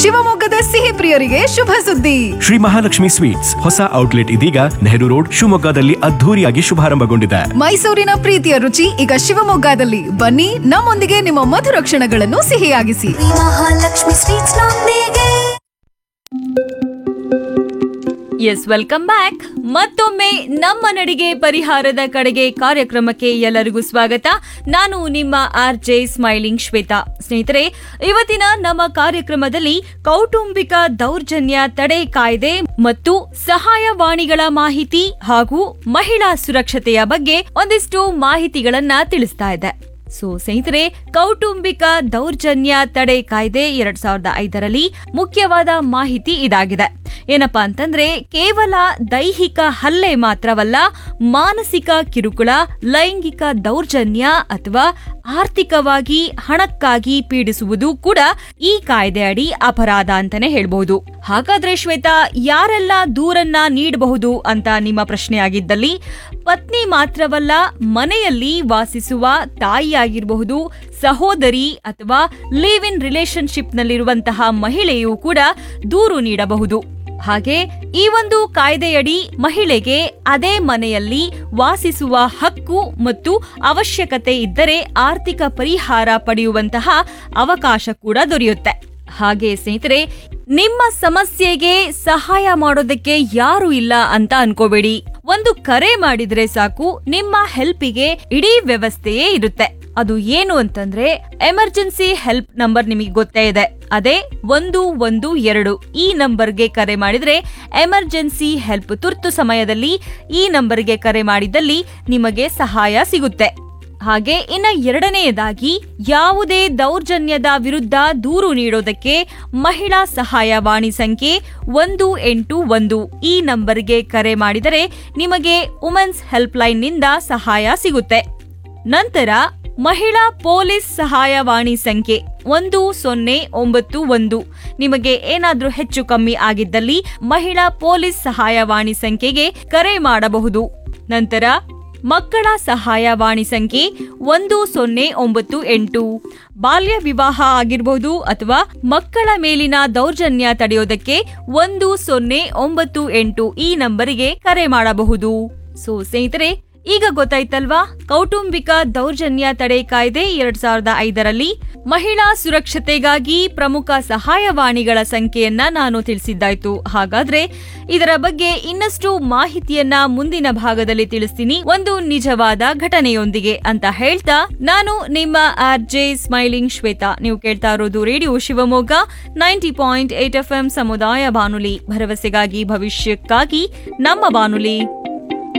ಶಿವಮೊಗ್ಗದ ಸಿಹಿ ಪ್ರಿಯರಿಗೆ ಶುಭ ಸುದ್ದಿ ಶ್ರೀ ಮಹಾಲಕ್ಷ್ಮಿ ಸ್ವೀಟ್ಸ್ ಹೊಸ ಔಟ್ಲೆಟ್ ಇದೀಗ ನೆಹರು ರೋಡ್ ಶಿವಮೊಗ್ಗದಲ್ಲಿ ಅದ್ಧೂರಿಯಾಗಿ ಶುಭಾರಂಭಗೊಂಡಿದೆ ಮೈಸೂರಿನ ಪ್ರೀತಿಯ ರುಚಿ ಈಗ ಶಿವಮೊಗ್ಗದಲ್ಲಿ ಬನ್ನಿ ನಮ್ಮೊಂದಿಗೆ ನಿಮ್ಮ ಮಧುರ ಕ್ಷಣಗಳನ್ನು ಸಿಹಿಯಾಗಿಸಿ ಶ್ರೀ ಮಹಾಲಕ್ಷ್ಮಿ ಸ್ವೀಟ್ಸ್ ನೊಂದಿಗೆ ಎಸ್ ವೆಲ್ಕಮ್ ಬ್ಯಾಕ್ ಮತ್ತೊಮ್ಮೆ ನಮ್ಮ ನಡಿಗೆ ಪರಿಹಾರದ ಕಡೆಗೆ ಕಾರ್ಯಕ್ರಮಕ್ಕೆ ಎಲ್ಲರಿಗೂ ಸ್ವಾಗತ ನಾನು ನಿಮ್ಮ ಆರ್ ಜೆ ಸ್ಮೈಲಿಂಗ್ ಶ್ವೇತಾ ಸ್ನೇಹಿತರೆ ಇವತ್ತಿನ ನಮ್ಮ ಕಾರ್ಯಕ್ರಮದಲ್ಲಿ ಕೌಟುಂಬಿಕ ದೌರ್ಜನ್ಯ ತಡೆ ಕಾಯ್ದೆ ಮತ್ತು ಸಹಾಯವಾಣಿಗಳ ಮಾಹಿತಿ ಹಾಗೂ ಮಹಿಳಾ ಸುರಕ್ಷತೆಯ ಬಗ್ಗೆ ಒಂದಿಷ್ಟು ಮಾಹಿತಿಗಳನ್ನ ತಿಳಿಸ್ತಾ ಇದೆ ಸೊ ಸ್ನೇಹಿತರೆ ಕೌಟುಂಬಿಕ ದೌರ್ಜನ್ಯ ತಡೆ ಕಾಯ್ದೆ ಎರಡ್ ಸಾವಿರದ ಐದರಲ್ಲಿ ಮುಖ್ಯವಾದ ಮಾಹಿತಿ ಇದಾಗಿದೆ ಏನಪ್ಪಾ ಅಂತಂದ್ರೆ ಕೇವಲ ದೈಹಿಕ ಹಲ್ಲೆ ಮಾತ್ರವಲ್ಲ ಮಾನಸಿಕ ಕಿರುಕುಳ ಲೈಂಗಿಕ ದೌರ್ಜನ್ಯ ಅಥವಾ ಆರ್ಥಿಕವಾಗಿ ಹಣಕ್ಕಾಗಿ ಪೀಡಿಸುವುದು ಕೂಡ ಈ ಕಾಯ್ದೆ ಅಡಿ ಅಪರಾಧ ಅಂತಾನೆ ಹೇಳ್ಬಹುದು ಹಾಗಾದ್ರೆ ಶ್ವೇತಾ ಯಾರೆಲ್ಲ ದೂರನ್ನ ನೀಡಬಹುದು ಅಂತ ನಿಮ್ಮ ಪ್ರಶ್ನೆ ಆಗಿದ್ದಲ್ಲಿ ಪತ್ನಿ ಮಾತ್ರವಲ್ಲ ಮನೆಯಲ್ಲಿ ವಾಸಿಸುವ ತಾಯಿಯಾಗಿರಬಹುದು ಸಹೋದರಿ ಅಥವಾ ಲಿವ್ ಇನ್ ರಿಲೇಶನ್ಶಿಪ್ನಲ್ಲಿರುವಂತಹ ಮಹಿಳೆಯೂ ಕೂಡ ದೂರು ನೀಡಬಹುದು ಹಾಗೆ ಈ ಒಂದು ಕಾಯ್ದೆಯಡಿ ಮಹಿಳೆಗೆ ಅದೇ ಮನೆಯಲ್ಲಿ ವಾಸಿಸುವ ಹಕ್ಕು ಮತ್ತು ಅವಶ್ಯಕತೆ ಇದ್ದರೆ ಆರ್ಥಿಕ ಪರಿಹಾರ ಪಡೆಯುವಂತಹ ಅವಕಾಶ ಕೂಡ ದೊರೆಯುತ್ತೆ ಹಾಗೆ ಸ್ನೇಹಿತರೆ ನಿಮ್ಮ ಸಮಸ್ಯೆಗೆ ಸಹಾಯ ಮಾಡೋದಕ್ಕೆ ಯಾರು ಇಲ್ಲ ಅಂತ ಅನ್ಕೋಬೇಡಿ ಒಂದು ಕರೆ ಮಾಡಿದ್ರೆ ಸಾಕು ನಿಮ್ಮ ಹೆಲ್ಪಿಗೆ ಇಡೀ ವ್ಯವಸ್ಥೆಯೇ ಇರುತ್ತೆ ಅದು ಏನು ಅಂತಂದ್ರೆ ಎಮರ್ಜೆನ್ಸಿ ಹೆಲ್ಪ್ ನಂಬರ್ ನಿಮಗೆ ಗೊತ್ತೇ ಇದೆ ಅದೇ ಒಂದು ಒಂದು ಎರಡು ಈ ನಂಬರ್ಗೆ ಕರೆ ಮಾಡಿದ್ರೆ ಎಮರ್ಜೆನ್ಸಿ ಹೆಲ್ಪ್ ತುರ್ತು ಸಮಯದಲ್ಲಿ ಈ ನಂಬರ್ಗೆ ಕರೆ ಮಾಡಿದಲ್ಲಿ ನಿಮಗೆ ಸಹಾಯ ಸಿಗುತ್ತೆ ಹಾಗೆ ಇನ್ನ ಎರಡನೆಯದಾಗಿ ಯಾವುದೇ ದೌರ್ಜನ್ಯದ ವಿರುದ್ಧ ದೂರು ನೀಡೋದಕ್ಕೆ ಮಹಿಳಾ ಸಹಾಯವಾಣಿ ಸಂಖ್ಯೆ ಒಂದು ಎಂಟು ಒಂದು ಈ ನಂಬರ್ಗೆ ಕರೆ ಮಾಡಿದರೆ ನಿಮಗೆ ವುಮೆನ್ಸ್ ಹೆಲ್ಪ್ ಲೈನ್ನಿಂದ ಸಹಾಯ ಸಿಗುತ್ತೆ ನಂತರ ಮಹಿಳಾ ಪೊಲೀಸ್ ಸಹಾಯವಾಣಿ ಸಂಖ್ಯೆ ಒಂದು ಸೊನ್ನೆ ಒಂಬತ್ತು ಒಂದು ನಿಮಗೆ ಏನಾದ್ರೂ ಹೆಚ್ಚು ಕಮ್ಮಿ ಆಗಿದ್ದಲ್ಲಿ ಮಹಿಳಾ ಪೊಲೀಸ್ ಸಹಾಯವಾಣಿ ಸಂಖ್ಯೆಗೆ ಕರೆ ಮಾಡಬಹುದು ನಂತರ ಮಕ್ಕಳ ಸಹಾಯವಾಣಿ ಸಂಖ್ಯೆ ಒಂದು ಸೊನ್ನೆ ಒಂಬತ್ತು ಎಂಟು ಬಾಲ್ಯ ವಿವಾಹ ಆಗಿರಬಹುದು ಅಥವಾ ಮಕ್ಕಳ ಮೇಲಿನ ದೌರ್ಜನ್ಯ ತಡೆಯೋದಕ್ಕೆ ಒಂದು ಸೊನ್ನೆ ಒಂಬತ್ತು ಎಂಟು ಈ ನಂಬರಿಗೆ ಕರೆ ಮಾಡಬಹುದು ಸೊ ಸ್ನೇಹಿತರೆ ಈಗ ಗೊತ್ತಾಯ್ತಲ್ವಾ ಕೌಟುಂಬಿಕ ದೌರ್ಜನ್ಯ ತಡೆ ಕಾಯ್ದೆ ಎರಡ್ ಸಾವಿರದ ಐದರಲ್ಲಿ ಮಹಿಳಾ ಸುರಕ್ಷತೆಗಾಗಿ ಪ್ರಮುಖ ಸಹಾಯವಾಣಿಗಳ ಸಂಖ್ಯೆಯನ್ನ ನಾನು ತಿಳಿಸಿದ್ದಾಯ್ತು ಹಾಗಾದ್ರೆ ಇದರ ಬಗ್ಗೆ ಇನ್ನಷ್ಟು ಮಾಹಿತಿಯನ್ನ ಮುಂದಿನ ಭಾಗದಲ್ಲಿ ತಿಳಿಸ್ತೀನಿ ಒಂದು ನಿಜವಾದ ಘಟನೆಯೊಂದಿಗೆ ಅಂತ ಹೇಳ್ತಾ ನಾನು ನಿಮ್ಮ ಆರ್ ಜೆ ಸ್ಮೈಲಿಂಗ್ ಶ್ವೇತಾ ನೀವು ಕೇಳ್ತಾ ಇರೋದು radio Shivamogga ninety point eight F M ಸಮುದಾಯ ಬಾನುಲಿ ಭರವಸೆಗಾಗಿ ಭವಿಷ್ಯಕ್ಕಾಗಿ ನಮ್ಮ ಬಾನುಲಿ